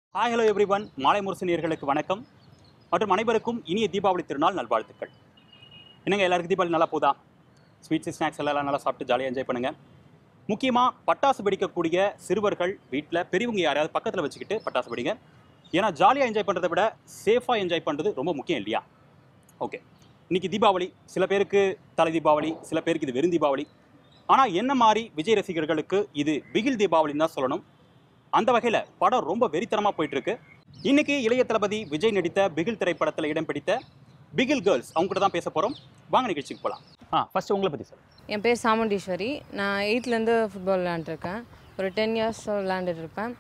Hi hello every one மாலை முரசு நேயர்களுக்கு வணக்கம் மற்றும் அனைவருக்கும் இனிய தீபாவளி திருநாள் நல்வாழ்த்துக்கள் என்னங்க எல்லாருக்கும் தீபாவளி நல்லா போதா ஸ்வீட்ஸ் ஸ்நாக்ஸ் எல்லாம் நல்லா சாப்பிட்டு ஜாலியாக என்ஜாய் பண்ணுங்கள் முக்கியமாக பட்டாசு வெடிக்கக்கூடிய சிறுவர்கள் வீட்டில் பெரியவங்க யாரையாவது பக்கத்தில் வச்சுக்கிட்டு பட்டாசு வெடிங்க ஏன்னா ஜாலியாக என்ஜாய் பண்ணுறதை விட சேஃபாக என்ஜாய் பண்ணுறது ரொம்ப முக்கியம் இல்லையா ஓகே இன்னைக்கு தீபாவளி சில பேருக்கு தலை தீபாவளி சில பேருக்கு இது வெறும் தீபாவளி ஆனால் என்ன மாதிரி விஜய் ரசிகர்களுக்கு இது பிகில் தீபாவளின்னு தான் சொல்லணும் அந்த வகையில் படம் ரொம்ப வெறித்தனமாக போயிட்டு இருக்கு இன்னைக்கு இளைய தளபதி விஜய் நடித்த பிகில் திரைப்படத்தில் இடம் பிடித்த பிகில் கேர்ள்ஸ் அவங்க கூட தான் பேச போகிறோம் வாங்க நிகழ்ச்சிக்கு போகலாம் ஆ ஃபர்ஸ்ட் உங்களை பற்றி சார் என் பேர் சாமுண்டீஸ்வரி நான் எயித்துலேருந்து ஃபுட்பால் விளையாண்டுருக்கேன் ஒரு டென் இயர்ஸ் விளையாண்டுட்டு இருப்பேன்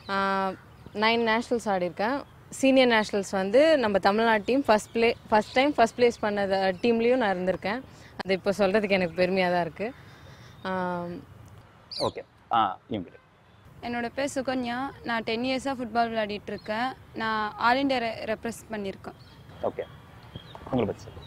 நைன் நேஷ்னல்ஸ் ஆடிருக்கேன் சீனியர் நேஷ்னல்ஸ் வந்து நம்ம Tamil Nadu team first play first time first place பண்ண டீம்லேயும் நான் இருந்திருக்கேன் அது இப்போ சொல்கிறதுக்கு எனக்கு பெருமையாக தான் இருக்குது ஓகே ஆ இவங்க என்னோட பேர் சுகன்யா நான் டென் இயர்ஸாக ஃபுட்பால் விளையாடிட்டு இருக்கேன் நான் ஆல் இண்டியா ரெ ரெப்ரசன்ட் பண்ணியிருக்கேன் ஓகே உங்களை பற்றி சார்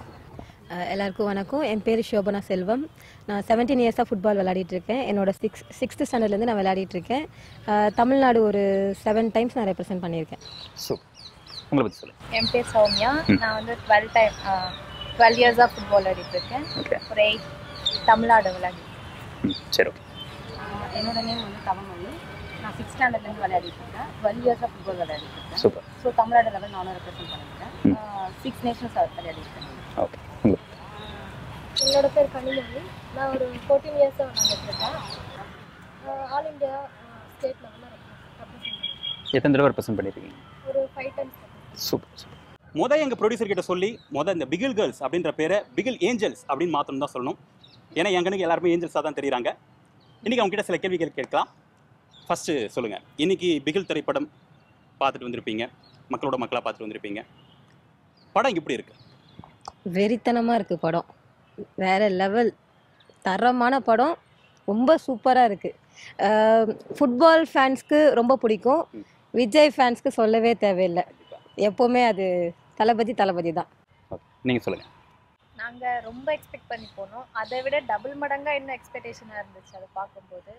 அஹ் எல்லாருக்கும் வணக்கம் என் பேர் ஷோபனா செல்வம் நான் செவன்டீன் இயர்ஸாக ஃபுட்பால் விளையாடிட்டு இருக்கேன் என்னோட சிக்ஸ் சிக்ஸ்த் ஸ்டாண்டர்ட்லேருந்து நான் விளையாடிட்டு இருக்கேன் அஹ் தமிழ்நாடு ஒரு செவன் டைம்ஸ் நான் ரெப்ரசென்ட் பண்ணியிருக்கேன் சூப் உங்களை பற்றி சொல்லுங்கள் என் பேர் சௌமியா நான் வந்து டுவெல் டைம் டுவெல் இயர்ஸாக ஃபுட்பால் விளையாடிட்டு இருக்கேன் ஓகே ஒரு எயிட் தமிழ்நாடு விளையாடி ம் சரி ஓகே என்னோட நேம் வந்து தவமொழி நான் சிக்ஸ் ஸ்டாண்டர்ட்லேருந்து விளையாடிட்டு இருக்கேன் டுவெல் இயர்ஸாக ஃபுட்பால் விளையாடிட்டு இருக்கேன் சூப்பர் ஸோ தமிழ்நாடு லெவல் நானும் ரெப்ரசென்ட் பண்ணியிருக்கேன் சிக்ஸ் நேஷன்ஸ் விளையாடிட்டு இருக்கேன் ஓகே உங்களை என்னோட பேர் கனிமொழி நான் ஒரு ஃபோர்டீன் இயர்ஸாக விளாண்டுட்டு இருக்கேன் ஆல் இந்தியா ஸ்டேட் லெவலில் ரெப்ரசென்ட் எத்தனை தடவை ரெப்ரசன்ட் பண்ணியிருக்கீங்க ஒரு ஃபைவ் டைம்ஸ் சூப்பர் சூப்பர் முத எங்கள் ப்ரொடியூசர் கிட்ட சொல்லி முத இந்த பிகில் கேர்ள்ஸ் அப்படின்ற பேரை பிகில் ஏஞ்சல்ஸ் அப்படின்னு மாற்றணும் தான் சொல்லணும் ஏன்னா என் கண்ணுக்கு எல்லாருமே ஏஞ்சல்ஸாக தான் தெரியுறாங்க இன்றைக்கி அவங்க கிட்ட சில கேள்விகள் கேட்கலாம் ஃபஸ்ட்டு சொல்லுங்கள் இன்னைக்கு பிகில் திரைப்படம் பார்த்துட்டு வந்திருப்பீங்க மக்களோட மக்களாக பார்த்துட்டு வந்திருப்பீங்க படம் எப்படி இருக்கு வெறித்தனமாக இருக்குது படம் வேற லெவல் தரமான படம் ரொம்ப சூப்பராக இருக்குது ஃபுட்பால் ஃபேன்ஸ்க்கு ரொம்ப பிடிக்கும் விஜய் ஃபேன்ஸ்க்கு சொல்லவே தேவையில்லை எப்போவுமே அது தளபதி தளபதி தான் ஓகே நீங்கள் சொல்லுங்கள் நாங்கள் ரொம்ப எக்ஸ்பெக்ட் பண்ணி போனோம் அதை விட டபுள் மடங்காக இன்னும் எக்ஸ்பெக்டேஷனாக இருந்துச்சு அதை பார்க்கும்போது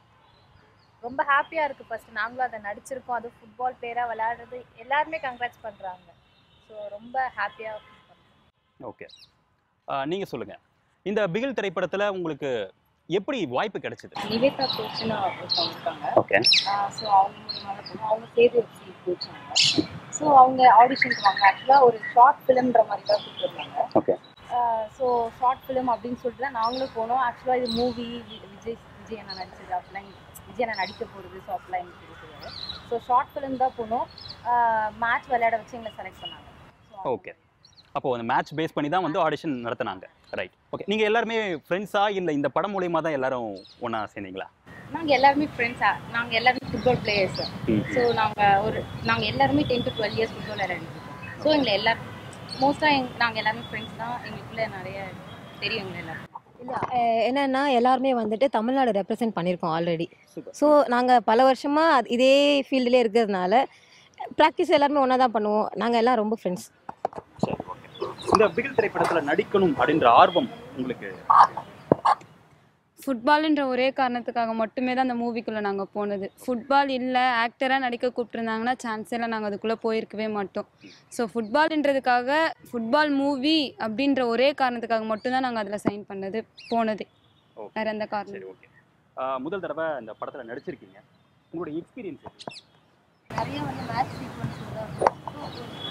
ரொம்ப ஹாப்பியாக இருக்குது ஃபஸ்ட்டு நாங்களும் அதை நடிச்சிருக்கோம் அது ஃபுட்பால் பிளேயராக விளையாடுறது எல்லாருமே கங்க்ராட்ஸ் பண்ணுறாங்க ஸோ ரொம்ப ஹாப்பியாக ஓகே நீங்கள் சொல்லுங்கள் இந்த பிகில் திரைப்படத்தில் உங்களுக்கு எப்படி வாய்ப்பு கிடைச்சிது நிவேதா கோச்னு ஒருத்தவங்க இருக்காங்க ஓகே ஸோ அவங்க மூலியமாக தான் போனோம் அவங்க சேது எஃப்சி கோச்சாங்க ஸோ அவங்க ஆடிஷனுக்கு வாங்க ஆக்சுவலாக ஒரு ஷார்ட் ஃபிலிம்ன்ற மாதிரி தான் கூப்பிட்டுருந்தாங்க ஓகே ஸோ ஷார்ட் ஃபிலிம் அப்படின்னு சொல்லிட்டு தான் நாங்களும் போனோம் ஆக்சுவலாக இது மூவி விஜய் விஜய் அண்ணா நடிச்சது அப்படிலாம் விஜய் அண்ணா நடிக்க போகிறது ஸோ அப்படிலாம் எங்களுக்கு தெரிய தெரியாது ஸோ ஷார்ட் ஃபிலிம் தான் போனோம் மேட்ச் விளையாட வச்சு எங்களை செலக்ட் பண்ணாங்க So, ஓகே அப்போது அந்த மேட்ச் பேஸ் பண்ணி தான் வந்து ஆடிஷன் நடத்துனாங்க ரைட் ஓகே நீங்கள் எல்லாருமே ஃப்ரெண்ட்ஸா இல்லை இந்த படம் மூலியமா தான் எல்லாரும் ஒன்றா சேர்ந்தீங்களா நாங்கள் எல்லாருமே ஃப்ரெண்ட்ஸாக நாங்கள் எல்லாருமே ஃபுட்பால் பிளேயர்ஸ் ஸோ நாங்கள் ஒரு நாங்கள் எல்லாருமே ten to twelve years football விளையாடிருக்கோம் ஸோ எங்களை எல்லாரும் மோஸ்ட்டாக எங் நாங்கள் எல்லாருமே ஃப்ரெண்ட்ஸ் தான் எங்களுக்குள்ள நிறைய தெரியும் எங்களை எல்லாரும் இல்லை என்னன்னா எல்லாருமே வந்துட்டு தமிழ்நாடு ரெப்ரசென்ட் பண்ணியிருக்கோம் ஆல்ரெடி Super. ஸோ நாங்கள் பல வருஷமாக இதே ஃபீல்டுலேயே இருக்கிறதுனால ப்ராக்டிஸ் எல்லாருமே ஒன்றா தான் பண்ணுவோம் நாங்கள் எல்லாம் ரொம்ப ஃப்ரெண்ட்ஸ் சரி ஓகே இந்த பிகில் திரைப்படத்தில் நடிக்கணும் அப்படின்ற ஆர்வம் உங்களுக்கு ஃபுட்பால்ன்ற ஒரே காரணத்துக்காக மட்டுமே தான் அந்த மூவிக்குள்ளே நாங்கள் போனது ஃபுட்பால் இல்லை ஆக்டராக நடிக்க கூப்பிட்டுருந்தாங்கன்னா சான்ஸே இல்லை நாங்கள் அதுக்குள்ளே போயிருக்கவே மாட்டோம் ஸோ ஃபுட்பால்ன்றதுக்காக ஃபுட்பால் மூவி அப்படின்ற ஒரே காரணத்துக்காக மட்டும்தான் நாங்கள் அதில் சைன் பண்ணது போனது ஓகே வேற எந்த காரணம் சரி ஓகே முதல் தடவை இந்த படத்தில் நடிச்சிருக்கீங்க உங்களுடைய எக்ஸ்பீரியன்ஸ் நிறைய வந்து மேட்ச் சீக்வன்ஸ் தான்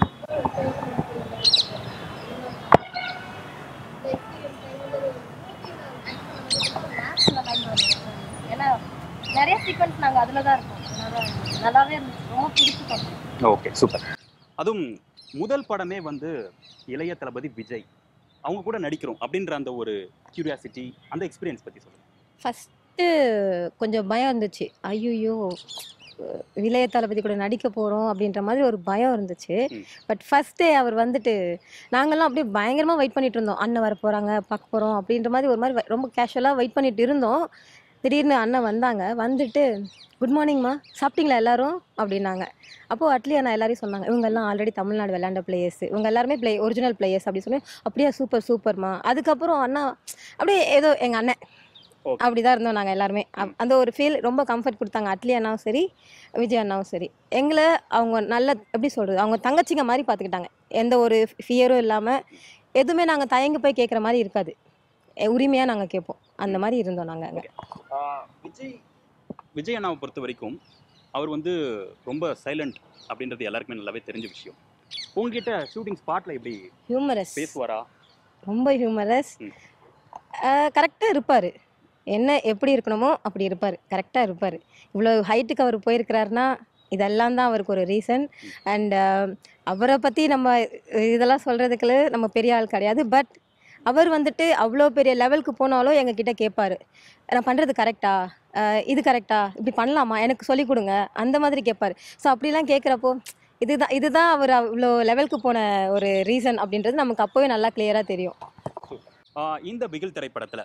ஏன்னா நிறைய சீக்வன்ஸ் நாங்கள் அதில் தான் இருக்கோம் நல்லா நல்லாவே இருந்துச்சு ரொம்ப பிடிச்சி பண்ணோம் ஓகே சூப்பர் அதுவும் முதல் படமே வந்து இளைய தளபதி விஜய் அவங்க கூட நடிக்கிறோம் அப்படின்ற அந்த ஒரு கியூரியாசிட்டி அந்த எக்ஸ்பீரியன்ஸ் பற்றி சொல்லுங்கள் ஃபஸ்ட்டு கொஞ்சம் பயம் இருந்துச்சு ஐயோ இளைய தளபதி கூட நடிக்க போகிறோம் அப்படின்ற மாதிரி ஒரு பயம் இருந்துச்சு ம். பட் ஃபஸ்ட்டே அவர் வந்துட்டு நாங்கள்லாம் அப்படியே பயங்கரமாக வெயிட் பண்ணிட்டு இருந்தோம் அண்ணன் வர போகிறாங்க பார்க்க போகிறோம் அப்படின்ற மாதிரி ஒரு மாதிரி வ- ரொம்ப கேஷுவலாக வெயிட் பண்ணிட்டு இருந்தோம் திடீர்னு அண்ணன் வந்தாங்க வந்துட்டு குட் மார்னிங்மா சாப்பிட்டீங்களா எல்லாரும் அப்படின்னாங்க அப்போது அட்லி அண்ணா எல்லாரையும் சொன்னாங்க இவங்க எல்லாம் ஆல்ரெடி தமிழ்நாடு விளையாண்ட பிளேயர்ஸ் இவங்க எல்லாருமே பிளே ஒரிஜினல் பிளேயர்ஸ் அப்படி சொல்லி அப்படியே சூப்பர் சூப்பர்மா அதுக்கப்புறம் அண்ணா அப்படியே ஏதோ எங்கள் அண்ணன் Okay. அப்படிதான் இருந்தோம் நாங்கள் எல்லாருமே அப்- அந்த ஒரு ஃபீல் ரொம்ப கம்ஃபர்ட் கொடுத்தாங்க அட்லி அண்ணாவும் சரி விஜய் அண்ணாவும் சரி எங்களை அவங்க நல்ல எப்படி சொல்கிறது அவங்க தங்கச்சிங்க மாதிரி பார்த்துக்கிட்டாங்க எந்த ஒரு ஃபியரும் இல்லாமல் எதுவுமே நாங்கள் தயங்கி போய் கேட்குற மாதிரி இருக்காது உரிமையாக நாங்கள் கேட்போம் அந்த மாதிரி இருந்தோம் நாங்கள் அங்கே ஆஹ் விஜய் விஜய் அண்ணாவை பொறுத்த வரைக்கும் அவர் வந்து ரொம்ப சைலண்ட் அப்படின்றது எல்லாருக்குமே நல்லாவே தெரிஞ்ச விஷயம் உங்ககிட்ட ஷூட்டிங் ஸ்பாட்ல எப்படி ஹியூமரஸ் பேசுவாரா ரொம்ப ஹியூமரஸ் ம். கரெக்டாக இருப்பார் என்ன எப்படி இருக்கணுமோ அப்படி இருப்பார் கரெக்டாக இருப்பார் இவ்வளோ ஹைட்டுக்கு அவர் போயிருக்கிறாருன்னா இதெல்லாம் தான் அவருக்கு ஒரு ரீசன் அண்ட் அவரை பற்றி நம்ம இதெல்லாம் சொல்கிறதுக்கு நம்ம பெரிய ஆள் கிடையாது பட் அவர் வந்துட்டு அவ்வளோ பெரிய லெவலுக்கு போனாலும் எங்ககிட்ட கேட்பாரு நான் பண்ணுறது கரெக்டா இது கரெக்டா இப்படி பண்ணலாமா எனக்கு சொல்லிக் கொடுங்க அந்த மாதிரி கேட்பாரு ஸோ அப்படிலாம் கேட்குறப்போ இதுதான் இதுதான் அவர் அவ்வளோ லெவலுக்கு போன ஒரு ரீசன் அப்படின்றது நமக்கு அப்போவே நல்லா கிளியராக தெரியும் ஆஹ் இந்த பிகில் திரைப்படத்துல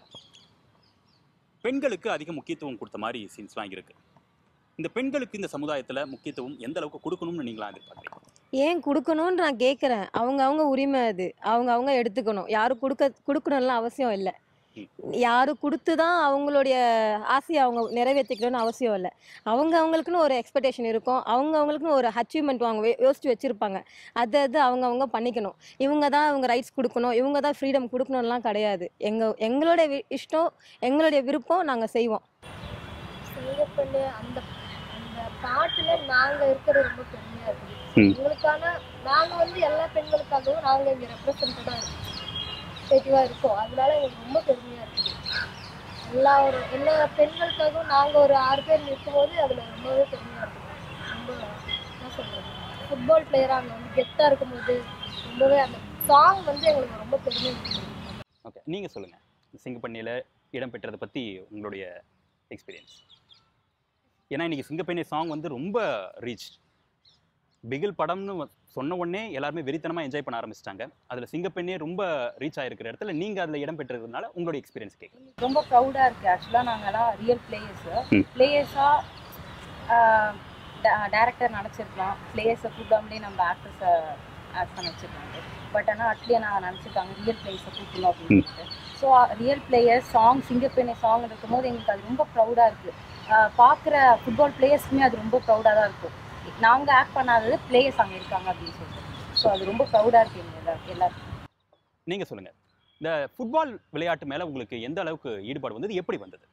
பெண்களுக்கு அதிக முக்கியத்துவம் கொடுத்த மாதிரி சீன்ஸ்லாம் இருக்கு இந்த பெண்களுக்கு இந்த சமுதாயத்துல முக்கியத்துவம் எந்த அளவுக்கு கொடுக்கணும்னு நீங்களா எதிர்பார்க்குறீங்க ஏன் கொடுக்கணும்னு நான் கேட்குறேன் அவங்க அவங்க உரிமை அது அவங்க அவங்க எடுத்துக்கணும் யாரும் கொடுக்க கொடுக்கணும்லாம் அவசியம் இல்லை யாரும் கொடுத்து தான் அவங்களுடைய ஆசையை அவங்க நிறைவேற்றிக்கணும்னு அவசியம் இல்லை அவங்க அவங்களுக்குன்னு ஒரு எக்ஸ்பெக்டேஷன் இருக்கும் அவங்க அவங்களுக்குன்னு ஒரு அச்சீவ்மெண்ட் அவங்க வே- யோசிச்சு வச்சுருப்பாங்க அதை அது அவங்க அவங்க பண்ணிக்கணும் இவங்க தான் அவங்க ரைட்ஸ் கொடுக்கணும் இவங்க தான் ஃப்ரீடம் கொடுக்கணும்லாம் கிடையாது எங்கள் எங்களுடைய வி- இஷ்டம் எங்களுடைய விருப்பம் நாங்கள் செய்வோம் சிங்கப்பெண்ணு அந்த அந்த பாட்டுல நாங்க இருக்கிறது ரொம்ப பெருமையா இருக்குது ம். எங்களுக்கான நாங்க வந்து எல்லா பெண்களுக்காகவும் நாங்க இங்க ரெப்ரசன்டடா ரெப்ரசன்டேட்டிவா இருக்கோம் அதனால எங்களுக்கு ரொம்ப பெருமையா இருக்குது எல்லா ஒரு எல்லா பெண்களுக்காகவும் நாங்க ஒரு ஆறு பேர் நிற்கும்போது அதுல ரொம்பவே பெருமையா இருக்குது ரொம்ப என்ன சொல்றது ஃபுட்பால் பிளேயரா அங்க வந்து கெத்தா இருக்கும்போது ரொம்பவே அந்த சாங் வந்து எங்களுக்கு ரொம்ப பெருமை இருக்குது ஓகே நீங்க சொல்லுங்க சிங்கப்பண்ணியில் இடம்பெற்றதை பத்தி உங்களுடைய எக்ஸ்பீரியன்ஸ் ஏன்னா இன்னைக்கு சிங்கப்பெண்ணை சாங் வந்து ரொம்ப ரீச் பிகில் படம்னு வ- சொன்ன உடனே எல்லாருமே வெறித்தனமா என்ஜாய் பண்ண ஆரம்பிச்சிட்டாங்க அதுல சிங்கப்பெண்ணே ரொம்ப ரீச் ஆயிருக்கிற இடத்துல நீங்க அதுல இடம் பெற்றதுனால உங்களுடைய எக்ஸ்பீரியன்ஸ் கேட்குறேன் ரொம்ப ப்ரௌடாக இருக்குது ஆக்சுவலாக நாங்கள்லாம் ரியல் பிளேயர்ஸு ம். பிளேயர்ஸாக டேரக்டர் நினச்சிருக்கலாம் பிளேயர்ஸை கூப்பிடாமலே நம்ம ஆக்டர்ஸை ஆக்ட் பண்ண வச்சிருக்காங்க பட் ஆனால் அட்லியே நான் நினச்சிருக்காங்க ரியல் பிளேயர்ஸை கூப்பிடணும் அப்படின்னு சொல்லிட்டு ஸோ ரியல் பிளேயர்ஸ் சாங் சிங்கப்பெண்ணை சாங் இருக்கும்போது எங்களுக்கு அது ரொம்ப ப்ரௌடாக இருக்குது பார்க்குற ஃபுட்பால் பிளேயர்ஸ்க்குமே அது ரொம்ப ப்ரௌடாக தான் இருக்கும் நாங்கள் ஆக்ட் பண்ணாதது பிளேயர்ஸ் அங்கே இருக்காங்க அப்படின்னு சொல்லிட்டு ஸோ அது ரொம்ப ப்ரௌடாக இருக்குது எங்க எல்லா- எல்லாருக்கும் நீங்க சொல்லுங்க இந்த ஃபுட்பால் விளையாட்டு மேல உங்களுக்கு எந்த அளவுக்கு ஈடுபாடு வந்தது எப்படி வந்தது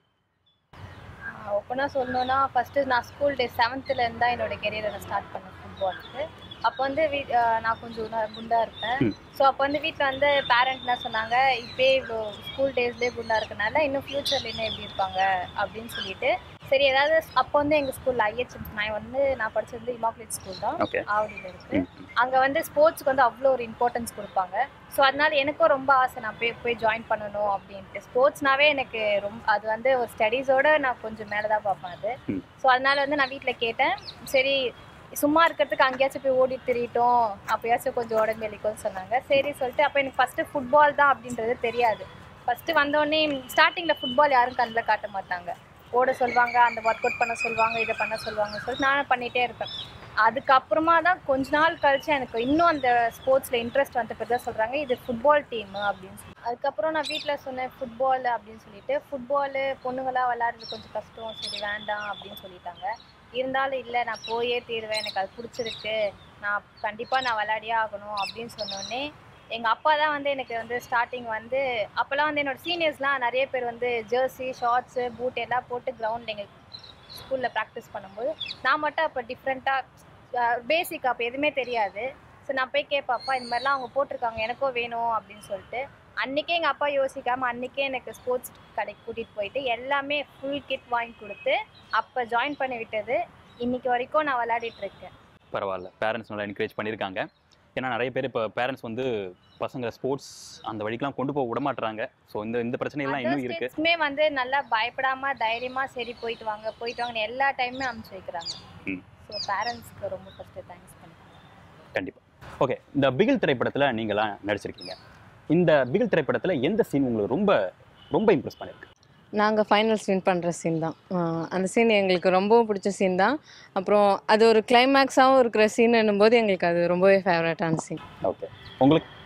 ஓப்பனாக சொல்லணும்னா ஃபஸ்ட்டு நான் ஸ்கூல் டே செவன்த்துலேருந்து தான் என்னோட கெரியரை நான் ஸ்டார்ட் பண்ணேன் ஃபுட்பாலுக்கு அப்போ வந்து வீ அஹ் நான் கொஞ்சம் ந- குண்டா இருப்பேன் ம். ஸோ அப்போ வந்து வீட்டில் வந்து பேரண்ட் என்ன சொன்னாங்க இப்போயே இவ்வளோ ஸ்கூல் டேஸ்லேயே குண்டா இருக்கனால இன்னும் ஃப்யூச்சரில் இன்னும் எப்படி இருப்பாங்க அப்படின்னு சொல்லிட்டு சரி ஏதாவது அப்போ வந்து எங்கள் ஸ்கூலில் ஐஹெச்எம் நான் வந்து நான் படிச்சது வந்து இமாக்குலேட் ஸ்கூல் தான் ஓகே ஆவடியில் இருக்கு அங்கே வந்து ஸ்போர்ட்ஸ்க்கு வந்து அவ்வளோ ஒரு இம்பார்ட்டன்ஸ் கொடுப்பாங்க ஸோ அதனால எனக்கும் ரொம்ப ஆசை நான் போய் போய் ஜாயின் பண்ணணும் அப்படின்ட்டு ஸ்போர்ட்ஸ்னாவே எனக்கு ரொம்ப அது வந்து ஒரு ஸ்டடீஸோட நான் கொஞ்சம் மேலே தான் பார்ப்பேன் அது ம். ஸோ அதனால வந்து நான் வீட்டில் கேட்டேன் சரி சும்மா இருக்கிறதுக்கு அங்கேயாச்சும் போய் ஓடி திரியிட்டோம் அப்போயாச்சும் கொஞ்சம் உடம்பு வெளிக்கும்னு சொன்னாங்க சரி சொல்லிட்டு அப்போ எனக்கு ஃபஸ்ட்டு ஃபுட்பால் தான் அப்படின்றது தெரியாது ஃபஸ்ட்டு வந்தோடனே ஸ்டார்டிங்கில் ஃபுட்பால் யாரும் கண்ணில் காட்ட மாட்டாங்க ஓட சொல்லுவாங்க அந்த ஒர்க் அவுட் பண்ண சொல்லுவாங்க இதை பண்ண சொல்லுவாங்க சொல்லிட்டு நானும் பண்ணிகிட்டே இருப்பேன் அதுக்கப்புறமா தான் கொஞ்ச நாள் கழிச்சு எனக்கு இன்னும் அந்த ஸ்போர்ட்ஸில் இன்ட்ரெஸ்ட் வந்த பிறகு தான் சொல்கிறாங்க இது ஃபுட்பால் டீம் அப்படின்னு சொல்லி அதுக்கப்புறம் நான் வீட்டில் சொன்னேன் ஃபுட்பால் அப்படின்னு சொல்லிட்டு ஃபுட்பாலு பொண்ணுங்களாம் விளையாடுறது கொஞ்சம் கஷ்டம் சரி வேண்டாம் அப்படின்னு சொல்லிட்டாங்க இருந்தாலும் இல்லை நான் போயே தீருவேன் எனக்கு அது பிடிச்சிருக்கு நான் கண்டிப்பாக நான் விளையாடியே ஆகணும் அப்படின்னு சொன்னோடனே எங்கள் அப்பா தான் வந்து எனக்கு வந்து ஸ்டார்டிங் வந்து அப்போல்லாம் வந்து என்னோட சீனியர்ஸ்லாம் நிறைய பேர் வந்து ஜெர்சி ஷார்ட்ஸு பூட் எல்லாம் போட்டு கிரவுண்டில் எங்கள் ஸ்கூலில் ப்ராக்டிஸ் பண்ணும்போது நான் மட்டும் அப்போ டிஃப்ரெண்ட்டாக பேசிக் அப்போ எதுவுமே தெரியாது ஸோ நான் போய் கேட்பேன் அப்பா இந்த மாதிரிலாம் அவங்க போட்டிருக்காங்க எனக்கும் வேணும் அப்படின்னு சொல்லிட்டு அன்றைக்கே எங்கள் அப்பா யோசிக்காமல் அன்றைக்கே எனக்கு ஸ்போர்ட்ஸ் கடைக்கு கூட்டிகிட்டு போயிட்டு எல்லாமே ஃபுல் கிட் வாங்கி கொடுத்து அப்போ ஜாயின் பண்ணி விட்டது இன்னைக்கு வரைக்கும் நான் விளையாடிட்டு இருக்கேன் பரவாயில்ல பேரண்ட்ஸ் நல்லா என்கரேஜ் பண்ணியிருக்காங்க ஏன்னா நிறைய பேர் இப்போ பேரண்ட்ஸ் வந்து பசங்களை ஸ்போர்ட்ஸ் அந்த வழிக்கெலாம் கொண்டு போக விட மாட்டுறாங்க ஸோ இந்த இந்த பிரச்சனைலாம் இன்னும் இருக்கு ஸ்டேட்ஸ்மே வந்து நல்லா பயப்படாம தைரியமா சரி போயிட்டு வாங்க போயிட்டு வாங்கன்னு எல்லா டைமுமே அனுப்பிச்சு வைக்கிறாங்க ம். ஸோ பேரண்ட்ஸ்க்கு ரொம்ப ஃபஸ்ட்டு தேங்க்ஸ் பண்ணிக்கிறேன் கண்டிப்பாக ஓகே இந்த பிகில் திரைப்படத்தில் நீங்களாம் நடிச்சிருக்கீங்க இந்த பிகில் திரைப்படத்தில் எந்த சீன் உங்களுக்கு ரொம்ப ரொம்ப இம்ப்ரெஸ் பண்ணியிருக்கு நாங்கள் ஃபைனல்ஸ் வின் பண்ணுற சீன் தான் ஆஹ் அந்த சீன் எங்களுக்கு ரொம்பவும் பிடிச்ச சீன் தான் அப்புறம் அது ஒரு கிளைமேக்ஸாகவும் இருக்கிற சீன் என்னும்போது எங்களுக்கு அது ரொம்பவே ஃபேவரட்டான சீன் ஓகே உங்களுக்கு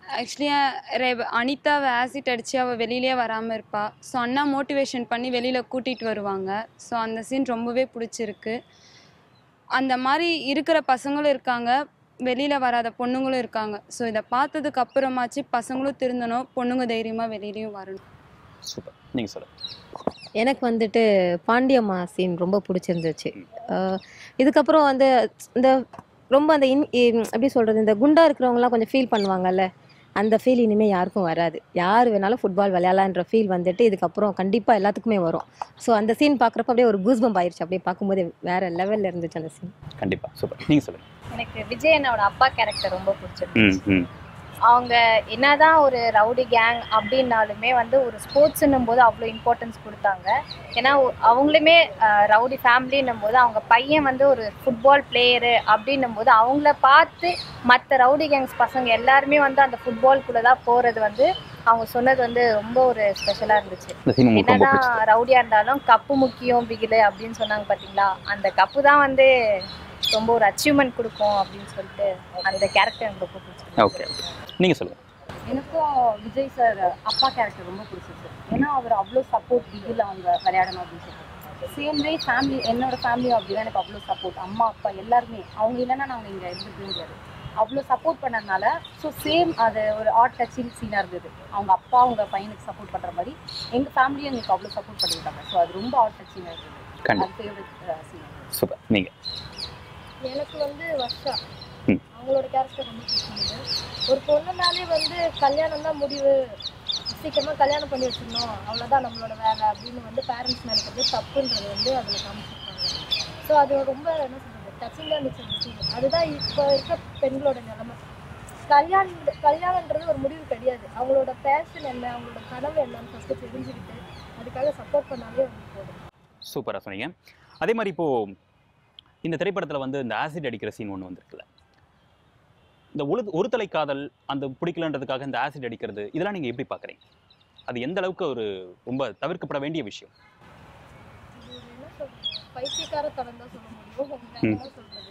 ஆக்சுவலி ரே அனிதாவை ஆசிட் அடித்து அவள் வெளியிலே வராமல் இருப்பாள் ஸோ அண்ணா மோட்டிவேஷன் பண்ணி வெளியில் கூட்டிகிட்டு வருவாங்க ஸோ அந்த சீன் ரொம்பவே பிடிச்சிருக்கு அந்த மாதிரி இருக்கிற பசங்களும் இருக்காங்க வெளியில் வராத பொண்ணுங்களும் இருக்காங்க ஸோ இதை பார்த்ததுக்கு அப்புறமாச்சு பசங்களும் திருந்தணும் பொண்ணுங்க தைரியமாக வெளியிலையும் வரணும் சூப்பர் நீங்கள் சொல்லுங்கள் எனக்கு வந்துட்டு பாண்டியம்மா சீன் ரொம்ப பிடிச்சிருந்துச்சு அஹ் இதுக்கப்புறம் வந்து இந்த ரொம்ப அந்த இன் இ- எப்படி சொல்கிறது இந்த குண்டா இருக்கிறவங்கலாம் கொஞ்சம் ஃபீல் பண்ணுவாங்கல்ல அந்த ஃபீல் இனிமேல் யாருக்கும் வராது யார் வேணாலும் ஃபுட்பால் விளையாடலான்ற ஃபீல் வந்துட்டு இதுக்கப்புறம் கண்டிப்பாக எல்லாத்துக்குமே வரும் ஸோ அந்த சீன் பார்க்குறப்ப அப்படியே ஒரு கூஸ்பம்ப் ஆயிடுச்சு அப்படியே பார்க்கும்போது வேற லெவலில் இருந்துச்சு அந்த சீன் கண்டிப்பாக சூப்பர் நீங்கள் சொல்லுங்கள் எனக்கு விஜய் அண்ணாவோட அப்பா கேரக்டர் ரொம்ப பிடிச்சிருக்கு ம் ம் அவங்க என்னதான் ஒரு ரவுடி கேங் அப்படின்னாலுமே வந்து ஒரு ஸ்போர்ட்ஸ்ன்னும் போது அவ்வளோ இம்பார்ட்டன்ஸ் கொடுத்தாங்க ஏன்னா ஒ- அவங்களுமே ரவுடி ஃபேமிலின்னும் போது அவங்க பையன் வந்து ஒரு ஃபுட்பால் பிளேயரு அப்படின்னும் போது அவங்கள பார்த்து மற்ற ரவுடி கேங்ஸ் பசங்க எல்லாருமே வந்து அந்த ஃபுட்பால்குள்ளே தான் போகிறது வந்து அவங்க சொன்னது வந்து ரொம்ப ஒரு ஸ்பெஷலாக இருந்துச்சு இந்த சீன் உங்களுக்கு ரொம்ப என்னதான் பிடிச்சது ரவுடியா இருந்தாலும் கப்பு முக்கியம் பிகிலு அப்படின்னு சொன்னாங்க பாத்தீங்களா அந்த கப்பு தான் வந்து ரொம்ப ஒரு அச்சீவ்மெண்ட் கொடுக்கும் அப்படின்னு சொல்லிட்டு அந்த கேரக்டர் எனக்கு ரொம்ப பிடிச்சிருக்கு ஓகே நீங்கள் சொல்லுங்கள் எனக்கும் விஜய் சார் அப்பா கேரக்டர் ரொம்ப பிடிச்சிருக்கு ஏன்னா அவர் அவ்வளோ சப்போர்ட் பிகில் அவங்க விளையாடணும் அப்படின்னு சொல்லிட்டு சேம் வே ஃபேமிலி என்னோட ஃபேமிலியும் அப்படிதான் எனக்கு அவ்வளோ சப்போர்ட் அம்மா அப்பா எல்லாருமே அவங்க இல்லைன்னா நாங்கள் இங்கே இருந்துக்க முடியாது அவ்வளோ சப்போர்ட் பண்ணதுனால ஸோ சேம் அது ஒரு ஆர்ட் டச்சிங் சீனாக இருந்தது அவங்க அப்பா அவங்க பையனுக்கு சப்போர்ட் பண்ணுற மாதிரி எங்கள் ஃபேமிலியும் எங்களுக்கு அவ்வளோ சப்போர்ட் பண்ணியிருக்காங்க ஸோ அது ரொம்ப ஆர்ட் டச்சிங்காக இருந்தது கண்டிப்பா. அது ஃபேவரட் சீன் சூப்பர் நீங்கள் எனக்கு வந்து வர்ஷா ம். அவங்களோட கேரக்டர் ரொம்ப பிடிச்சிருந்தது ஒரு பொண்ணுனாலே வந்து கல்யாணம் தான் முடிவு சீக்கிரமாக கல்யாணம் பண்ணி வச்சிடணும் அவ்வளோதான் நம்மளோட வேலை அப்படின்னு வந்து பேரண்ட்ஸ் நினைக்கிறது தப்புன்றது வந்து அதில் காமிச்சிருக்காங்க ஸோ அது ரொம்ப என்ன சொல்கிறது டச்சிங்காக இருந்துச்சு அந்த scene. அதுதான் இப்போ இருக்க பெண்களோட நிலைமை கல்யாணம் கல்யாணன்றது ஒரு முடிவு கிடையாது அவங்களோட பேஷன் என்ன அவங்களோட கனவு என்னன்னு ஃபஸ்ட்டு தெரிஞ்சுக்கிட்டு அதுக்காக சப்போர்ட் பண்ணாலே வந்து போதும் சூப்பராக சொன்னீங்க அதே மாதிரி இப்போது இந்த திரைப்படத்தில் வந்து இந்த ஆசிட் அடிக்கிற சீன் ஒன்று வந்திருக்குல்ல இந்த ஒரு ஒரு தலை காதல் அந்த பிடிக்கலன்றதுக்காக இந்த ஆசிட் அடிக்கிறது இதெல்லாம் நீங்கள் எப்படி பார்க்குறீங்க அது எந்த அளவுக்கு ஒரு ரொம்ப தவிர்க்கப்பட வேண்டிய விஷயம் இது என்ன சொல்றது பைத்தியக்காரத்தனம் தான் சொல்ல முடியும் வேற ம். என்ன சொல்றது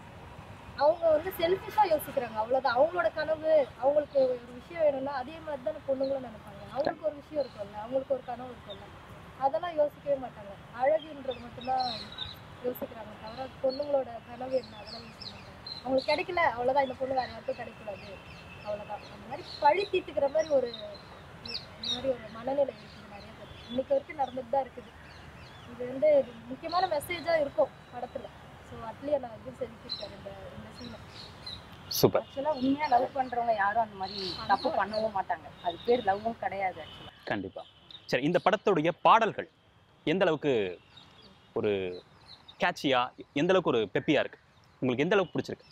அவங்க வந்து செல்ஃபிஷா யோசிக்கிறாங்க அவ்வளவுதான் அவங்களோட கனவு அவங்களுக்கு ஒரு விஷயம் வேணும்னா அதே மாதிரி தானே பொண்ணுங்களும் நினைப்பாங்க அவங்களுக்கு ஒரு விஷயம் இருக்கும்ல அவங்களுக்கு ஒரு கனவு இருக்கும்ல அதெல்லாம் யோசிக்கவே மாட்டாங்க அழகுன்றது மட்டும்தான் யோசிக்கிறாங்க தவிர பொண்ணுங்களோட கனவு என்ன அதெல்லாம் யோசிக்க மாட்டாங்க அவங்களுக்கு கிடைக்கல அவ்வளவுதான் இந்த பொண்ணு வேற யாருக்கும் கிடைக்கூடாது அவ்வளவுதான் அந்த மாதிரி பழி தீர்த்துக்கிற மாதிரி ஒரு இந்த மாதிரி ஒரு மனநிலை இருக்குது நிறைய பேர் இன்னைக்கு வரைக்கும் நடந்துட்டு தான் இருக்குது இது வந்து இது முக்கியமான மெசேஜாக இருக்கும் படத்தில் ஸோ அட்லியை நான் வந்து செதுக்கியிருக்காரு இந்த இந்த சீனை சூப்பர் ஆக்சுவலாக உண்மையாக லவ் பண்ணுறவங்க யாரும் அந்த மாதிரி தப்பு பண்ணவும் மாட்டாங்க அது பேர் லவ்வும் கிடையாது ஆக்சுவலாக கண்டிப்பாக சரி இந்த படத்துடைய பாடல்கள் எந்த அளவுக்கு ஒரு கேட்சியாக எந்த அளவுக்கு ஒரு பெப்பியாக இருக்குது உங்களுக்கு எந்த அளவுக்கு பிடிச்சிருக்கு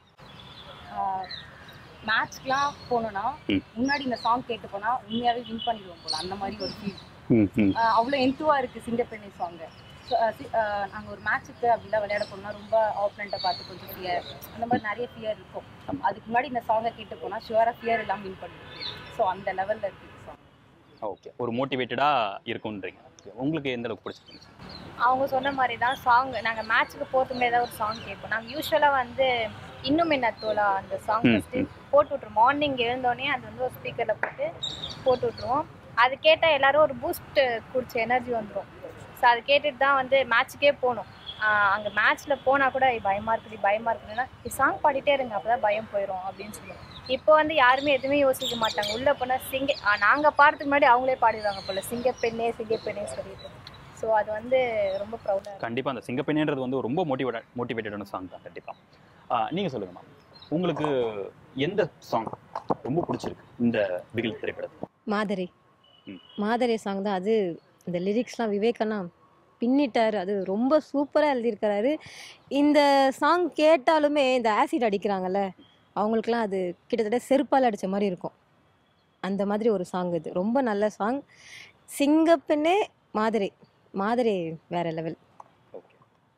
மேட்ச்க்குலாம் போனோம்னா ம். முன்னாடி இந்த சாங் கேட்டு போனா உண்மையாவே வின் பண்ணிடுவோம் போல அந்த மாதிரி ஒரு ஃபீல் ம் ம் அவ்வளோ என்துவா இருக்கு சிங்கப்பெண்ணை சாங்கு நாங்கள் ஒரு மேட்ச்சுக்கு அப்படிலாம் விளையாட போனோம்னா ரொம்ப ஆப்பனண்ட்டை பார்த்து கொஞ்சம் ஃபியர் அந்த மாதிரி நிறைய ஃபியர் இருக்கும் ஆமா. அதுக்கு முன்னாடி இந்த சாங்கை கேட்டு போனால் ஷுவராக ஃபியர் எல்லாம் வின் பண்ணிடுவோம் ஸோ அந்த லெவலில் இருக்கு இந்த சாங் ஓகே ஒரு மோட்டிவேட்டடாக இருக்குன்றீங்க Okay. உங்களுக்கு எந்த அளவுக்கு பிடிச்சிருக்கு அவங்க சொன்ன மாதிரி தான் சாங் நாங்கள் மேட்ச்சுக்கு போகிறதுமே ஏதாவது ஒரு சாங் கேட்போம் நாங்கள் யூஸ்வலாக வந்து இன்னும் என்ன தோலா அந்த சாங் ம், ஃபஸ்ட்டு போட்டு விட்ருவோம் மார்னிங் எழுந்தோடனே அது வந்து ஒரு ஸ்பீக்கரில் போட்டு போட்டு விட்ருவோம் அது கேட்டால் எல்லாரும் ஒரு பூஸ்ட் குடிச்ச எனர்ஜி வந்துடும் ஸோ அது கேட்டுட்டு தான் வந்து மேட்ச்சுக்கே போகணும் அங்கே மேட்ச்சில் போனால் கூட "ஐய், பயமா இருக்குது பயமா இருக்குதுன்னா சாங் பாடிட்டே இருங்க அப்போ தான் பயம் போயிடும் அப்படின்னு சொல்லுவோம் இப்போ வந்து யாருமே எதுவுமே யோசிக்க மாட்டாங்க உள்ளே போனால் சிங்க நாங்கள் பாடுறதுக்கு முன்னாடி அவங்களே பாடிடுவாங்க போல சிங்கப்பெண்ணே சிங்கப்பெண்ணே சொல்லிட்டு ஸோ அது வந்து ரொம்ப ப்ரௌடாக கண்டிப்பாக அந்த சிங்கப்பெண்ணுன்றது வந்து ரொம்ப மோட்டிவேட் மோட்டிவேட்டடான சாங் தான் கண்டிப்பாக நீங்கள் சொல்லுங்கம்மா உங்களுக்கு எந்த சாங் ரொம்ப பிடிச்சிருக்கு இந்த பிகில் திரைப்படத்தில் மாதரி ம். மாதரி சாங் தான் அது இந்த லிரிக்ஸ்லாம் விவேகண்ணா பின்னிட்டார் அது ரொம்ப சூப்பராக எழுதியிருக்கிறாரு இந்த சாங் கேட்டாலுமே இந்த ஆசிட் அடிக்கிறாங்கல்ல அவங்களுக்குலாம் அது கிட்டத்தட்ட செருப்பால் அடித்த மாதிரி இருக்கும் அந்த மாதிரி ஒரு சாங் இது ரொம்ப நல்ல சாங் சிங்கப்பெண்ணே மாதிரி மாதிரி வேற லெவல் ஓகே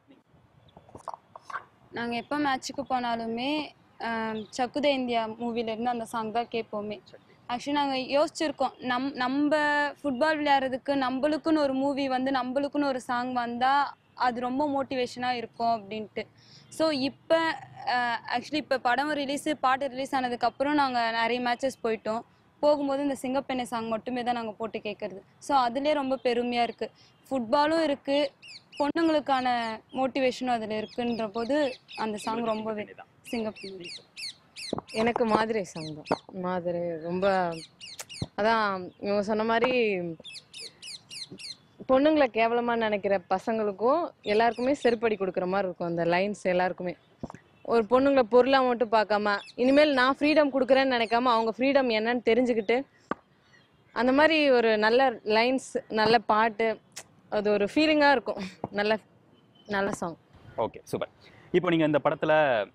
நாங்கள் எப்போ மேட்ச்சுக்கு போனாலுமே ஆம், சக்குதே இந்தியா மூவிலேருந்து அந்த சாங் தான் கேட்போமே ஆக்சுவலி நாங்கள் யோசிச்சிருக்கோம் நம் நம்ம ஃபுட்பால் விளையாடுறதுக்கு நம்மளுக்குன்னு ஒரு மூவி வந்து நம்மளுக்குன்னு ஒரு சாங் வந்தால் அது ரொம்ப மோட்டிவேஷனாக இருக்கும் அப்படின்ட்டு ஸோ இப்போ ஆக்சுவலி இப்போ படம் ரிலீஸு பாட்டு ரிலீஸ் ஆனதுக்கப்புறம் நாங்கள் நிறைய மேட்சஸ் போயிட்டோம் போகும்போது இந்த சிங்கப்பெண்ணை சாங் மட்டுமே தான் நாங்கள் போட்டு கேட்குறது ஸோ அதுலேயே ரொம்ப பெருமையாக இருக்குது ஃபுட்பாலும் இருக்குது பொண்ணுங்களுக்கான மோட்டிவேஷனும் அதில் இருக்குன்ற போது அந்த சாங் ரொம்பவே சிங்கப்பெண்ணை எனக்கு மாதிரி சாங் தான் மாதிரி ரொம்ப அதான் இவங்க சொன்ன மாதிரி பொண்ணுங்களை கேவலமா நினைக்கிற பசங்களுக்கும் எல்லாருக்குமே செருப்படி கொடுக்குற மாதிரி இருக்கும் அந்த லைன்ஸ் எல்லாருக்குமே ஒரு பொண்ணுங்களை பொருளா மட்டும் பார்க்காம இனிமேல் நான் ஃப்ரீடம் கொடுக்குறேன்னு நினைக்காம அவங்க ஃப்ரீடம் என்னன்னு தெரிஞ்சுக்கிட்டு அந்த மாதிரி ஒரு நல்ல லைன்ஸ் நல்ல பாட்டு அது ஒரு ஃபீலிங்காக இருக்கும் நல்ல நல்ல சாங் ஓகே சூப்பர் இப்போ நீங்கள் இந்த படத்தில்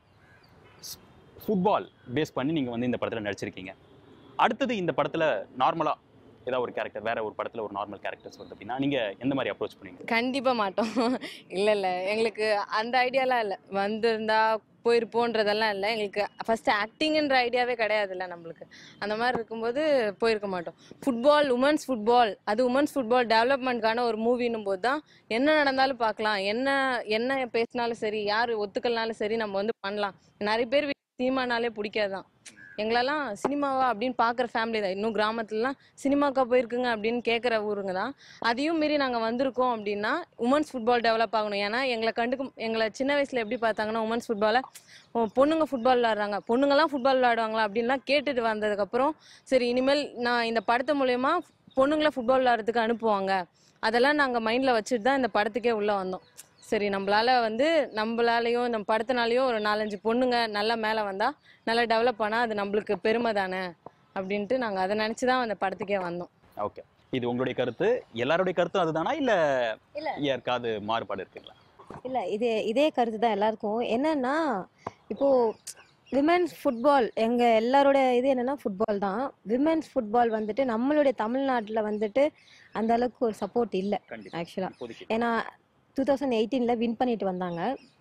ஃபுட்பால் பேஸ் பண்ணி நீங்கள் வந்து இந்த படத்தில் நடிச்சிருக்கீங்க அடுத்தது இந்த படத்தில் நார்மலாக ஏதாவது ஒரு கேரக்டர் வேற ஒரு படத்தில் ஒரு நார்மல் கேரக்டர்ஸ் வந்து அப்படின்னா நீங்கள் எந்த மாதிரி அப்ரோச் பண்ணுவீங்க கண்டிப்பாக மாட்டோம் இல்லை இல்லை எங்களுக்கு அந்த ஐடியாலாம் இல்லை வந்திருந்தா போயிருப்போன்றதெல்லாம் இல்லை எங்களுக்கு ஃபர்ஸ்ட் ஆக்டிங்ன்ற ஐடியாவே கிடையாதுல்ல நம்மளுக்கு அந்த மாதிரி இருக்கும்போது போயிருக்க மாட்டோம் ஃபுட்பால் உமன்ஸ் ஃபுட்பால் அது உமன்ஸ் ஃபுட்பால் டெவலப்மெண்ட்கான ஒரு மூவின்னும் போது தான் என்ன நடந்தாலும் பார்க்கலாம் என்ன என்ன பேசினாலும் சரி யார் ஒத்துக்கலனாலும் சரி நம்ம வந்து பண்ணலாம் நிறைய பேர் சினிமானாலே பிடிக்காதான் எங்களெல்லாம் சினிமாவா அப்படின்னு பார்க்குற ஃபேமிலி தான் இன்னும் கிராமத்துலலாம் சினிமாக்கா போயிருக்குங்க அப்படின்னு கேட்குற ஊருங்க தான் அதையும் மீறி நாங்கள் வந்திருக்கோம் அப்படின்னா உமன்ஸ் ஃபுட்பால் டெவலப் ஆகணும் ஏன்னா எங்களை கண்டுக்கும் எங்களை சின்ன வயசில் எப்படி பார்த்தாங்கன்னா உமன்ஸ் ஃபுட்பாலை பொண்ணுங்க ஃபுட்பால் விளாட்றாங்க பொண்ணுங்கலாம் ஃபுட்பால் விளாடுவாங்களா அப்படின்லாம் கேட்டுட்டு வந்ததுக்கப்புறம் சரி இனிமேல் நான் இந்த படத்து மூலயமா பொண்ணுங்களை ஃபுட்பால் விளாட்றதுக்கு அனுப்புவாங்க அதெல்லாம் நாங்கள் மைண்டில் வச்சுட்டு தான் இந்த படத்துக்கே உள்ளே வந்தோம் சரி நம்மளால வந்து நம்மளாலையும் நம்ம படத்தினாலையும் ஒரு நாலஞ்சு பொண்ணுங்க நல்லா மேலே வந்தால் நல்லா டெவலப் பண்ணால் அது நம்மளுக்கு பெருமை தானே அப்படின்ட்டு நாங்கள் அதை நினச்சி தான் அந்த படத்துக்கே வந்தோம் ஓகே இது உங்களுடைய கருத்து எல்லாருடைய கருத்தும் அதுதானா இல்லை இல்ல. யாருக்காவது மாறுபாடு இருக்குங்களா இல்லை இது இதே கருத்து தான் எல்லாருக்கும் என்னன்னா இப்போ விமென்ஸ் ஃபுட்பால் எங்கள் எல்லாரோட இது என்னன்னா ஃபுட்பால் தான் விமென்ஸ் ஃபுட்பால் வந்துட்டு நம்மளுடைய தமிழ்நாட்டில் வந்துட்டு அந்த அளவுக்கு ஒரு சப்போர்ட் இல்லை கண்டிப்பாக ஆக்சுவலாக இப்போதைக்கு ஏன்னா டூ தௌசண்ட் எயிட்டீனில் வின் பண்ணிட்டு வந்தாங்க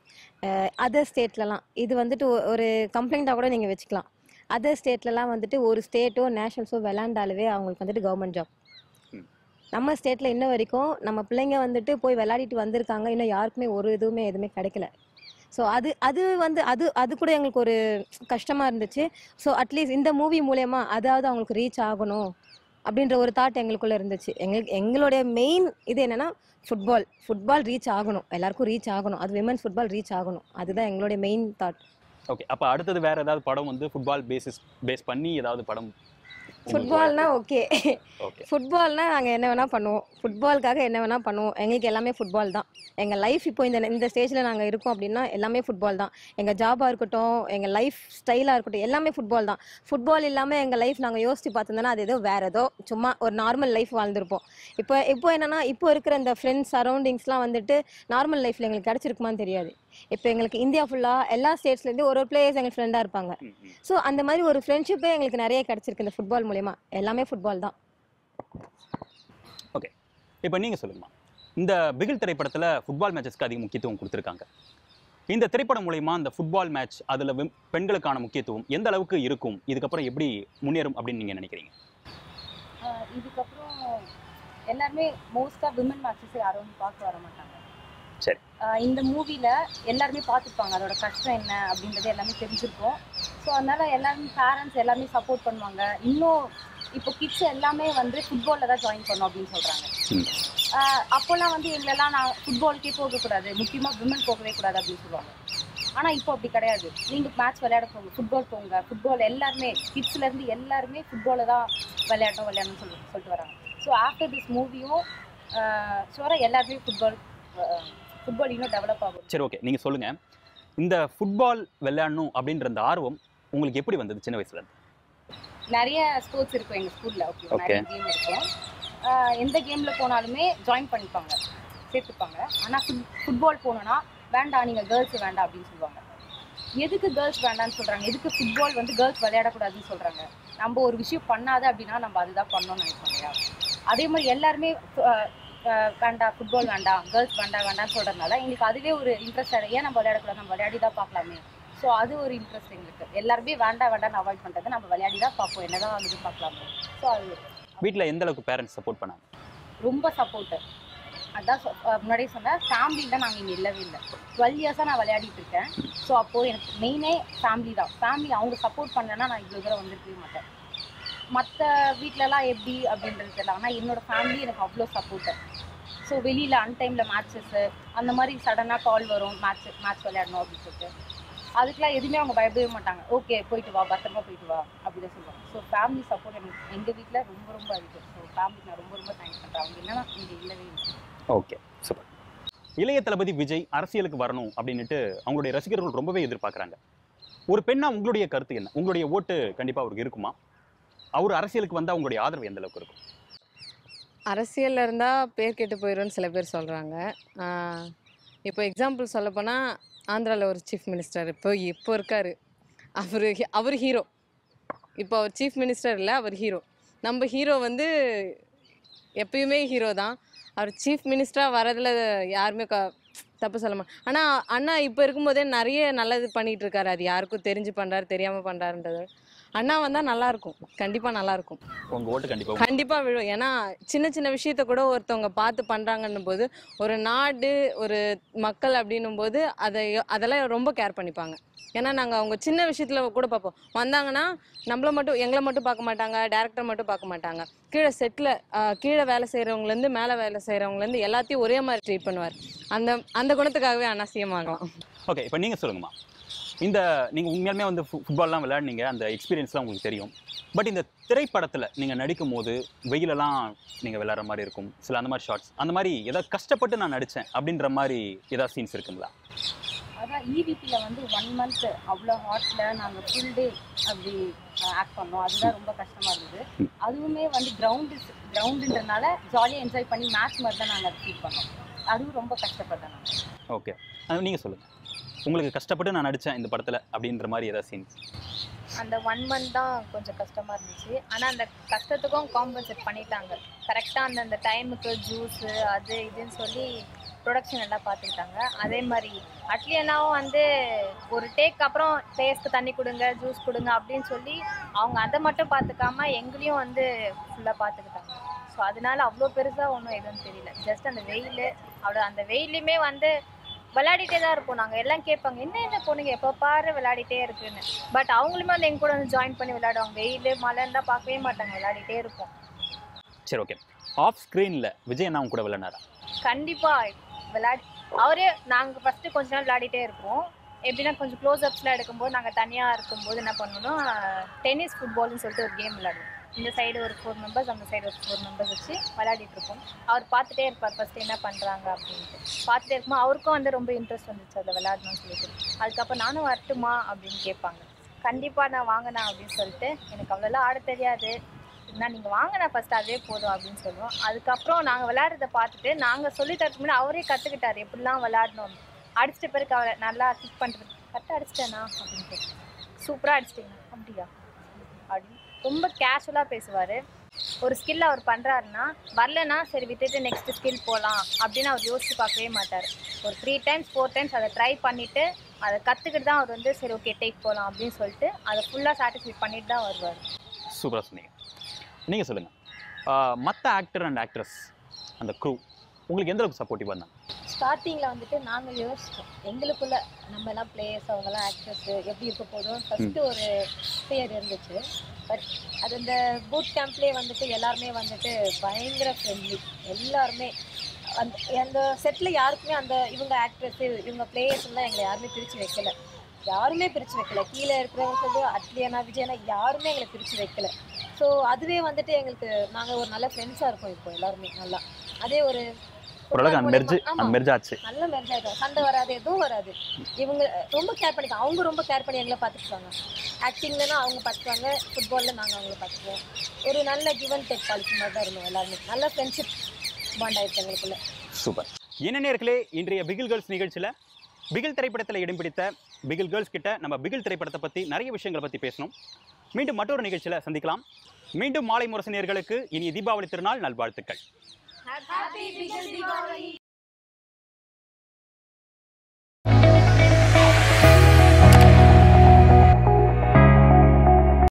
அதர் ஸ்டேட்லலாம் இது வந்துட்டு ஒ- ஒரு கம்ப்ளைண்ட்டாக கூட நீங்கள் வச்சுக்கலாம் அதர் ஸ்டேட்லலாம் வந்துட்டு ஒரு ஸ்டேட்டோ நேஷனல்ஸோ விளாண்டாலவே அவங்களுக்கு வந்துட்டு கவர்மெண்ட் ஜாப் ம். நம்ம ஸ்டேட்டில் இன்ன வரைக்கும் நம்ம பிள்ளைங்க வந்துட்டு போய் விளையாடிட்டு வந்திருக்காங்க இன்னும் யாருக்குமே ஒரு இதுவுமே எதுவுமே கிடைக்கல ஸோ அது அது வந்து அது அது கூட எங்களுக்கு ஒரு கஷ்டமாக இருந்துச்சு ஸோ அட்லீஸ்ட் இந்த மூவி மூலயமா அதாவது அவங்களுக்கு ரீச் ஆகணும் அப்படின்ற ஒரு தாட் எங்களுக்குள்ள இருந்துச்சு எங்களுக்கு எங்களுடைய மெயின் இது என்னன்னா ஃபுட்பால் ஃபுட்பால் ரீச் ஆகணும் எல்லாருக்கும் ரீச் ஆகணும் அது விமன்ஸ் ஃபுட்பால் ரீச் ஆகணும் அதுதான் எங்களுடைய மெயின் தாட் ஓகே அப்போ அடுத்தது வேற ஏதாவது படம் வந்து ஃபுட்பால் பேசிஸ் பேஸ் பண்ணி ஏதாவது படம் ஃபுட்பால்னா ஓகே ஓகே ஃபுட்பால்னா நாங்கள் என்ன வேணால் பண்ணுவோம் ஃபுட்பாலுக்காக என்ன வேணால் பண்ணுவோம் எங்களுக்கு எல்லாமே ஃபுட்பால் தான் எங்கள் லைஃப் இப்போ இந்த இந்த ஸ்டேஜில் நாங்கள் இருக்கோம் அப்படின்னா எல்லாமே ஃபுட்பால் தான் எங்கள் ஜாபாக இருக்கட்டும் எங்கள் லைஃப் ஸ்டைலாக இருக்கட்டும் எல்லாமே ஃபுட்பால் தான் ஃபுட்பால் இல்லாமல் எங்கள் லைஃப் நாங்கள் யோசிச்சு பார்த்தோம்னா அது ஏதோ வேறு ஏதோ சும்மா ஒரு நார்மல் லைஃப் வாழ்ந்திருப்போம் இப்போ இப்போ என்னன்னா இப்போ இருக்கிற இந்த ஃப்ரெண்ட்ஸ் சரௌண்டிங்ஸ்லாம் வந்துட்டு நார்மல் லைஃப்பில் எங்களுக்கு கிடச்சிருக்குமான்னு தெரியாது இப்போ எங்களுக்கு இந்தியா ஃபுல்லாக எல்லா ஸ்டேட்ஸ்லேருந்து ஒரு ஒரு பிளேயர்ஸ் எங்களுக்கு ஃப்ரெண்டாக இருப்பாங்க ம், ம். ஸோ அந்த மாதிரி ஒரு ஃப்ரெண்ட்ஷிப்பே எங்களுக்கு நிறைய கிடச்சிருக்கு இந்த ஃபுட்பால் மூலயமா எல்லாமே ஃபுட்பால் தான் இப்போ நீங்கள் சொல்லுங்கம்மா இந்த பிகில் திரைப்படத்தில் ஃபுட்பால் மேட்சஸ்க்கு அதிக முக்கியத்துவம் கொடுத்துருக்காங்க இந்த திரைப்படம் மூலயமா இந்த ஃபுட்பால் மேட்ச் அதில் பெண்களுக்கான முக்கியத்துவம் எந்த அளவுக்கு இருக்கும் இதுக்கப்புறம் எப்படி முன்னேறும் அப்படின்னு நீங்கள் நினைக்கிறீங்க ஆஹ் இதுக்கப்புறம் எல்லாருமே மோஸ்ட்டாக விமன் மேட்சஸ் யாரும் வந்து பார்க்க வர மாட்டாங்க சரி. ஆஹ் இந்த மூவியில் எல்லாருமே பார்த்துப்பாங்க அதோட கஷ்டம் என்ன அப்படின்றது எல்லாமே தெரிஞ்சிருக்கும் ஸோ அதனால எல்லாருமே பேரண்ட்ஸ் எல்லாமே சப்போர்ட் பண்ணுவாங்க இன்னும் இப்போ கிட்ஸ் எல்லாமே வந்து ஃபுட்பாலில் தான் ஜாயின் பண்ணோம் அப்படின்னு சொல்கிறாங்க ம். அப்போல்லாம் வந்து எங்களெல்லாம் நான் ஃபுட்பாலுக்கே போகக்கூடாது முக்கியமாக விமன் போகவே கூடாது அப்படின்னு சொல்லுவாங்க ஆனால் இப்போ அப்படி கிடையாது நீங்கள் மேட்ச் விளையாட போங்க ஃபுட்பால் போங்க ஃபுட்பால் எல்லாருமே கிட்ஸ்லேருந்து எல்லாருமே ஃபுட்பாலை தான் விளையாட்டோம் விளையாடணும்னு சொல்லி சொல்லிட்டு வராங்க ஸோ ஆஃப்டர் திஸ் மூவியும் ஷோராக எல்லாருமே ஃபுட்பால் ஃபுட்பால் இன்னும் டெவலப் ஆகும் சரி ஓகே நீங்கள் சொல்லுங்கள் இந்த ஃபுட்பால் விளையாடணும் அப்படின்ற அந்த ஆர்வம் உங்களுக்கு எப்படி வந்தது சின்ன வயசுல இருந்து? நிறைய ஸ்போர்ட்ஸ் இருக்கும் எங்கள் ஸ்கூலில் ஓகே Okay. நிறைய கேம் இருக்கும் ஆஹ் எந்த கேமில் போனாலுமே ஜாயின் பண்ணிப்பாங்க சேர்த்துப்பாங்க ஆனால் ஃபுட் ஃபுட்பால் போகணுன்னா வேண்டாம் நீங்கள் கேர்ள்ஸ் வேண்டாம் அப்படின்னு சொல்லுவாங்க எதுக்கு கேர்ள்ஸ் வேண்டாம்னு சொல்கிறாங்க எதுக்கு ஃபுட்பால் வந்து கேர்ள்ஸ் விளையாடக்கூடாதுன்னு சொல்கிறாங்க நம்ம ஒரு விஷயம் பண்ணாத அப்படின்னா நம்ம அதுதான் பண்ணணும்னு நினைப்போம் இல்லையா அதே மாதிரி எல்லாருமே ஆஹ் ஆஹ் வேண்டாம் ஃபுட்பால் வேண்டாம் கேர்ள்ஸ் வேண்டாம் வேண்டாம்னு சொல்கிறதுனால எங்களுக்கு அதுவே ஒரு இன்ட்ரெஸ்ட் ஆகிடும் ஏன் நம்ம விளையாடக்கூடாது நம்ம விளையாடி தான் பார்க்கலாமே ஸோ அது ஒரு இன்ட்ரெஸ்ட் எங்களுக்கு எல்லாருமே வேண்டாம் வேண்டாம்னு அவாய்ட் பண்ணுறது நம்ம விளையாடி தான் பார்ப்போம் என்னதான் வந்து பார்க்கலாமே ஸோ அது வீட்டில் எந்த அளவுக்கு பேரண்ட்ஸ் சப்போர்ட் பண்ணாங்க ரொம்ப சப்போர்ட்டு அதான் சொ- அஹ் முன்னாடியே சொன்னேன் ஃபேமிலியில் நாங்கள் இங்கே இல்லவே இல்லை டுவெல் இயர்ஸாக நான் விளையாடிட்டு இருக்கேன் ஸோ அப்போது எனக்கு மெயினே ஃபேமிலி தான் ஃபேமிலி அவங்க சப்போர்ட் பண்ணலன்னா நான் இவ்வளோ தூரம் வந்திருக்கவே மாட்டேன் மற்ற வீட்டிலலாம் எப்படி அப்படின்றது தெரியல ஆனால் என்னோட ஃபேமிலி எனக்கு அவ்வளோ சப்போர்ட்டு ஸோ வெளியில் அன்டைமில் மேட்சஸ்ஸு அந்த மாதிரி சடனாக கால் வரும் மேட்ச் மேட்ச் விளையாடணும் அப்படின்னு சொல்லிட்டு அதுக்கெலாம் எதுவுமே அவங்க பயப்படவே மாட்டாங்க ஓகே போயிட்டு வா பத்திரமா போயிட்டு வா அப்படி தான் சொல்லுவாங்க ஸோ ஃபேமிலி சப்போர்ட் எனக்கு எங்கள் வீட்டில் ரொம்ப ரொம்ப அதிகம் ஸோ ஃபேமிலிக்கு நான் ரொம்ப ரொம்ப தேங்க்ஸ் பண்ணுறேன் அவங்க இல்லைன்னா இங்கே இல்லவே இல்லை ஓகே சூப்பர் இளைய தளபதி விஜய் அரசியலுக்கு வரணும் அப்படின்னுட்டு அவங்களுடைய ரசிகர்கள் ரொம்பவே எதிர்பார்க்குறாங்க ஒரு பெண்ணா உங்களுடைய கருத்து என்ன உங்களுடைய ஓட்டு கண்டிப்பாக அவருக்கு இருக்குமா அவர் அரசியலுக்கு வந்தால் உங்களுடைய ஆதரவு எந்த அளவுக்கு இருக்கும் அரசியலில் இருந்தால் பேர் கெட்டு போயிடும்னு சில பேர் சொல்கிறாங்க இப்போ எக்ஸாம்பிள் சொல்லப்போனால் ஆந்திராவில் ஒரு சீஃப் மினிஸ்டர் இப்போ இப்போ இருக்கார் அவர் அவர் ஹீரோ இப்போ அவர் சீஃப் மினிஸ்டர் இல்லை அவர் ஹீரோ நம்ம ஹீரோ வந்து எப்பயுமே ஹீரோ தான் அவர் சீஃப் மினிஸ்டராக வரதில் யாருமே க தப்பு சொல்ல மா ஆனால் அண்ணா இப்போ இருக்கும்போதே நிறைய நல்லது பண்ணிகிட்டு இருக்காரு அது யாருக்கும் தெரிஞ்சு பண்ணுறாரு தெரியாமல் பண்ணுறாருன்றது அண்ணா வந்தால் நல்லாயிருக்கும் கண்டிப்பாக நல்லாயிருக்கும் உங்கள் ஓட்டு கண்டிப்பாக கண்டிப்பா விழும் ஏன்னா சின்ன சின்ன விஷயத்த கூட ஒருத்தவங்க பார்த்து பண்றாங்கன்னும் போது ஒரு நாடு ஒரு மக்கள் அப்படின்னும் போது அதை அதெல்லாம் ரொம்ப கேர் பண்ணிப்பாங்க ஏன்னா நாங்கள் அவங்க சின்ன விஷயத்துல கூட பார்ப்போம் வந்தாங்கன்னா நம்மள மட்டும் எங்களை மட்டும் பார்க்க மாட்டாங்க டேரக்டர் மட்டும் பார்க்க மாட்டாங்க கீழே செட்டில் கீழே வேலை செய்கிறவங்கலேருந்து மேலே வேலை செய்கிறவங்கலேருந்து எல்லாத்தையும் ஒரே மாதிரி ட்ரீட் பண்ணுவார் அந்த அந்த குணத்துக்காகவே அண்ணா சிஎம் ஆகலாம் ஓகே இப்போ நீங்கள் சொல்லுங்கம்மா இந்த நீங்கள் உண்மையாலுமே வந்து ஃபு- ஃபுட்பால்லாம் விளையாடுனீங்க அந்த எக்ஸ்பீரியன்ஸ்லாம் உங்களுக்கு தெரியும் பட் இந்த திரைப்படத்தில் நீங்கள் நடிக்கும் போது வெயிலெல்லாம் நீங்கள் விளையாடுற மாதிரி இருக்கும் சில அந்த மாதிரி ஷார்ட்ஸ் அந்த மாதிரி ஏதாவது கஷ்டப்பட்டு நான் நடித்தேன் அப்படின்ற மாதிரி ஏதாவது சீன்ஸ் இருக்குங்களா அதான் இவிபியில் வந்து ஒன் மந்த் அவ்வளோ ஹாட்டில் நாங்கள் ஃபுல் டே அப்படி ஆக்ட் பண்ணோம் அதுதான் ரொம்ப கஷ்டமாக இருந்தது அதுவுமே வந்து கிரவுண்டு கிரவுண்டுன்றனால ஜாலியாக என்ஜாய் பண்ணி மேட்ச் மாதிரி தான் நாங்கள் அதை ஃபீல் பண்ணோம் அதுவும் ரொம்ப கஷ்டப்பட்டேன் நான் ஓகே அது நீங்கள் சொல்லுங்கள் உங்களுக்கு கஷ்டப்பட்டு நான் நடித்தேன் இந்த படத்தில் அப்படின்ற மாதிரி ஏதாவது சீன்ஸ் அந்த ஒன் மந்த் தான் கொஞ்சம் கஷ்டமாக இருந்துச்சு ஆனால் அந்த கஷ்டத்துக்கும் காம்பன்சேட் பண்ணிட்டாங்க கரெக்டாக அந்தந்த டைமுக்கு ஜூஸு அது இதுன்னு சொல்லி ப்ரொடக்ஷன் எல்லாம் பார்த்துக்கிட்டாங்க அதே மாதிரி அட்லியனாவும் வந்து ஒரு டேக் அப்புறம் டேஸ்க்கு தண்ணி கொடுங்க ஜூஸ் கொடுங்க அப்படின்னு சொல்லி அவங்க அதை மட்டும் பார்த்துக்காம எங்களையும் வந்து ஃபுல்லாக பார்த்துக்கிட்டாங்க ஸோ அதனால அவ்வளோ பெருசாக ஒன்றும் எதுவும் தெரியல ஜஸ்ட் அந்த வெயில் அவ்வளோ அந்த வெயிலுமே வந்து விளையாடிட்டே தான் இருப்போம் நாங்கள் எல்லாம் கேட்பாங்க என்ன இந்த பொண்ணுங்க எப்போ பாரு விளையாடிட்டே இருக்குன்னு பட் அவங்களுமே வந்து எங்க கூட வந்து ஜாயின் பண்ணி விளையாடுவாங்க வெயில் மழைன்னா பார்க்கவே மாட்டாங்க விளையாடிட்டே இருப்போம் சரி ஓகே ஆஃப் ஸ்க்ரீனில் விஜய் அண்ணா உங்க கூட விளையாடாரா கண்டிப்பா விளையாடி அவரே நாங்க ஃபர்ஸ்ட் கொஞ்ச நாள் விளையாடிட்டே இருப்போம் எப்படின்னா கொஞ்சம் க்ளோஸ் அப்ஸ்லாம் எடுக்கும்போது நாங்கள் தனியாக இருக்கும்போது என்ன பண்ணணும் டென்னிஸ் ஃபுட்பால்னு சொல்லிட்டு ஒரு கேம் விளையாடுவோம் இந்த சைடு ஒரு ஃபோர் மெம்பர்ஸ் அந்த சைடு ஒரு ஃபோர் மெம்பர்ஸ் வச்சு விளையாடிட்டு இருப்போம் அவர் பார்த்துட்டே இருப்பார் ஃபர்ஸ்ட் என்ன பண்ணுறாங்க அப்படின்ட்டு பார்த்துட்டே இருக்கும்போது அவருக்கும் வந்து ரொம்ப இன்ட்ரெஸ்ட் வந்துச்சு அதில் விளையாடணும்னு சொல்லிட்டு அதுக்கப்புறம் நானும் வரட்டுமா அப்படின்னு கேட்பாங்க கண்டிப்பாக நான் வாங்கினா அப்படின்னு சொல்லிட்டு எனக்கு அவ்வளோலாம் ஆட தெரியாது நான் நீங்கள் வாங்கினா ஃபர்ஸ்ட் அதே போதும் அப்படின்னு சொல்லுவோம் அதுக்கப்புறம் நாங்கள் விளையாடுறத பார்த்துட்டு நாங்கள் சொல்லி தரதுக்கு முன்னாடி அவரே கற்றுக்கிட்டாரு எப்படிலாம் விளையாடணும் அடிச்சிட்ட பிறகு அவரை நல்லா கிக் பண்ணுறது கரெக்டாக அடிச்சிட்டேனா அப்படின்ட்டு சூப்பராக அடிச்சிட்டீங்க அப்படியா அப்படின்னு ரொம்ப கேஷுவலாக பேசுவார் ஒரு ஸ்கில் அவர் பண்ணுறாருன்னா வரலன்னா சரி விட்டுட்டு நெக்ஸ்ட் ஸ்கில் போகலாம் அப்படின்னு அவர் யோசிச்சு பார்க்கவே மாட்டார் ஒரு த்ரீ டைம்ஸ் ஃபோர் டைம்ஸ் அதை ட்ரை பண்ணிவிட்டு அதை கற்றுக்கிட்டு தான் அவர் வந்து சரி ஓகே டேக் போகலாம் அப்படின்னு சொல்லிட்டு அதை ஃபுல்லாக சாட்டிஸ்ஃபை பண்ணிட்டு தான் வருவார் சூப்பராக சொன்னீங்க நீங்கள் சொல்லுங்கள் மற்ற ஆக்டர் அண்ட் ஆக்ட்ரஸ் அந்த க்ரூ உங்களுக்கு எந்த அளவுக்கு சப்போர்ட்டிவாக இருந்தாங்க ஸ்டார்டிங்கில் வந்துட்டு நாங்கள் யோசிச்சோம் எங்களுக்குள்ள நம்ம எல்லாம் பிளேயர்ஸ் அவங்கெல்லாம் ஆக்டர்ஸ் எப்படி இருக்க போதும் ஃபஸ்ட்டு ஒரு ஃபியர் இருந்துச்சு பட் அது இந்த பூட் கேம்ப்லேயே வந்துட்டு எல்லாருமே வந்துட்டு பயங்கர ஃப்ரெண்ட்லி எல்லாருமே அந்த அந்த செட்டில் யாருக்குமே அந்த இவங்க ஆக்ட்ரஸ் இவங்க பிளேயர்ஸ் எல்லாம் எங்களை யாருமே பிரித்து வைக்கல யாருமே பிரித்து வைக்கல கீழே இருக்கிறவங்க சொல்லி அட்லியனா விஜயனா யாருமே எங்களை பிரித்து வைக்கல ஸோ அதுவே வந்துட்டு எங்களுக்கு நாங்கள் ஒரு நல்ல ஃப்ரெண்ட்ஸாக இருக்கோம் இப்போ எல்லாருமே நல்லா அதே ஒரு ஓரளவுக்கு அந்த மெர்ஜ் ஆமா. அந்த மெர்ஜ் ஆச்சு நல்ல மேரேஜ் ஆகிடும் சண்டை வராது எதுவும் வராது இவங்க ரொம்ப கேர் பண்ணிக்க அவங்க ரொம்ப கேர் பண்ணி எங்களை பார்த்துக்குவாங்க ஆக்டிங்லனா அவங்க பார்த்துக்குவாங்க ஃபுட்பாலில் நாங்கள் அவங்கள பார்த்துக்குவோம் ஒரு நல்ல கிவ் அண்ட் டேக் பாலிசி மாதிரி தான் இருந்தோம் எல்லாருமே நல்ல ஃப்ரெண்ட்ஷிப் பாண்ட் ஆயிடுச்சு எங்களுக்குள்ள சூப்பர் என்ன நேர்களே இன்றைய பிகில் கேர்ள்ஸ் நிகழ்ச்சியில் பிகில் திரைப்படத்தில் இடம் பிடித்த பிகில் கேர்ள்ஸ் கிட்ட நம்ம பிகில் திரைப்படத்தை பற்றி நிறைய விஷயங்களை பற்றி பேசணும் மீண்டும் மற்றொரு நிகழ்ச்சியில் சந்திக்கலாம் மீண்டும் மாலை முரசு நேயர்களுக்கு இனிய தீபாவளி திருநாள் நல்வாழ்த்துக்கள்